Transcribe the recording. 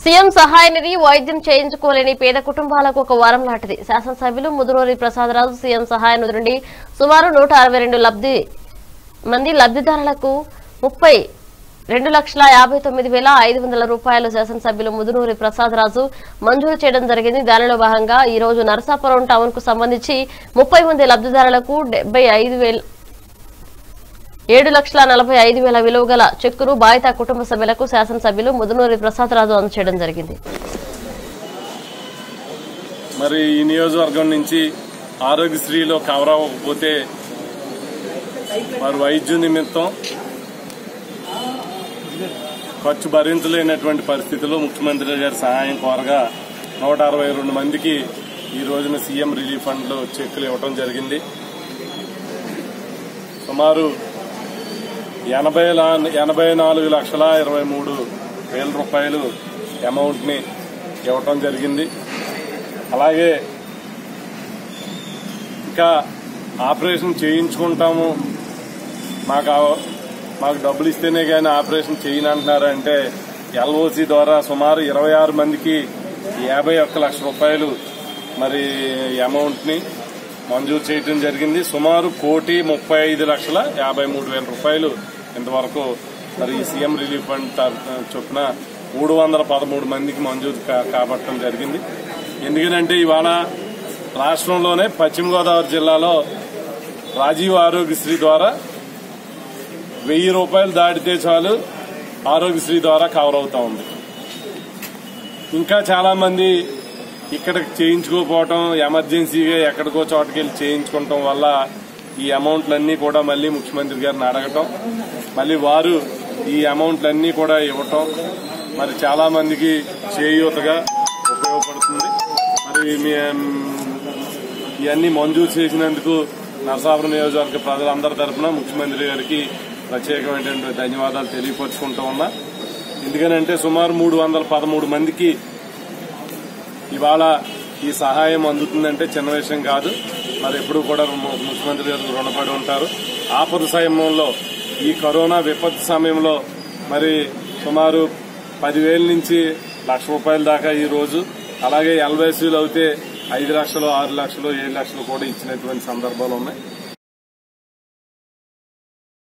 CM సహాయ నిధి వైద్యం చేయించుకోలేని పేద కుటుంబాలకు ఒక వరం లాంటిది శాసనసభ్యులు ముదునూరి ప్రసాదరాజు సీఎం సహాయ నిధి నుండి సుమారు నూట అరవై రెండు లబ్ధి మంది లబ్ధిదారులకు ముప్పై రెండు లక్షల యాభై తొమ్మిది వేల ఐదు వందల రూపాయలు శాసనసభ్యులు ముదునూరి ప్రసాదరాజు మంజూరు చేయడం జరిగింది దానిలో భాగంగా ఈ రోజు నరసాపురం టౌన్ కు సంబంధించి ముప్పై మంది లబ్ధిదారులకు డెబ్బై ఐదు వేల ఏడు లక్షల నలభై ఐదు వేల విలువ గల చెక్కును బాధిత కుటుంబ సభ్యులకు శాసనసభ్యులు ముదునూరి ప్రసాదరాజు అందజేయడం జరిగింది మరి ఈ నియోజకవర్గం నుంచి ఆరోగ్యశ్రీలో కవర్ అవ్వకపోతే మరి వైద్య నిమిత్తం ఖర్చు భరించలేనటువంటి పరిస్థితిలో ముఖ్యమంత్రి గారి సహాయం కోరగా నూట అరవై రెండు మందికి ఈ రోజున సీఎం రిలీఫ్ ఫండ్ లో చెక్కులు ఇవ్వడం జరిగింది సుమారు ఎనభై లా- ఎనభై నాలుగు లక్షల ఇరవై మూడు వేల రూపాయలు అమౌంట్ ని ఇవ్వటం జరిగింది అలాగే ఇంకా ఆపరేషన్ చేయించుకుంటాము మాకు ఆ- మాకు డబ్బులు ఇస్తేనే కానీ ఆపరేషన్ చేయనంటున్నారంటే ఎల్ఓసి ద్వారా సుమారు ఇరవై ఆరు మందికి యాభై ఒక్క లక్ష రూపాయలు మరి అమౌంట్ ని మంజూరు చేయడం జరిగింది సుమారు కోటి ముప్పై ఐదు లక్షల యాభై మూడు వేల రూపాయలు ఇంతవరకు మరి ఈ సీఎం రిలీఫ్ ఫండ్ తర- చొప్పున మూడు వందల పదమూడు మందికి మంజూరు కా- కాబట్టడం జరిగింది ఎందుకనంటే ఇవాళ రాష్ట్రంలోనే పశ్చిమ గోదావరి జిల్లాలో రాజీవ్ ఆరోగ్యశ్రీ ద్వారా వెయ్యి రూపాయలు దాటితే చాలు ఆరోగ్యశ్రీ ద్వారా కవర్ అవుతా ఉంది ఇంకా చాలా మంది ఇక్కడికి చేయించుకోకపోవటం ఎమర్జెన్సీగా ఎక్కడికో చోటకి వెళ్ళి చేయించుకోవటం వల్ల ఈ అమౌంట్లన్నీ కూడా మళ్ళీ ముఖ్యమంత్రి గారిని అడగటం మళ్ళీ వారు ఈ అమౌంట్లన్నీ కూడా ఇవ్వటం మరి చాలా మందికి చేయూతగా ఉపయోగపడుతుంది మరి మీ ఇవన్నీ మంజూరు చేసినందుకు నరసాపురం నియోజకవర్గ ప్రజలందరి తరఫున ముఖ్యమంత్రి గారికి ప్రత్యేకమైనటువంటి ధన్యవాదాలు తెలియపరుచుకుంటూ ఉన్నా ఎందుకనంటే సుమారు మూడు వందల పదమూడు మందికి ఇవాళ ఈ సహాయం అందుతుందంటే చిన్న విషయం కాదు మరి ఎప్పుడు కూడా ము- ముఖ్యమంత్రి గారు రుణపడి ఉంటారు ఆపద సమయంలో ఈ కరోనా విపత్తు సమయంలో మరి సుమారు పదివేల నుంచి లక్ష రూపాయల దాకా ఈ రోజు అలాగే ఎల్వైసీలు అయితే ఐదు లక్షలు ఆరు లక్షలు ఏడు లక్షలు కూడా ఇచ్చినటువంటి సందర్భాలు ఉన్నాయి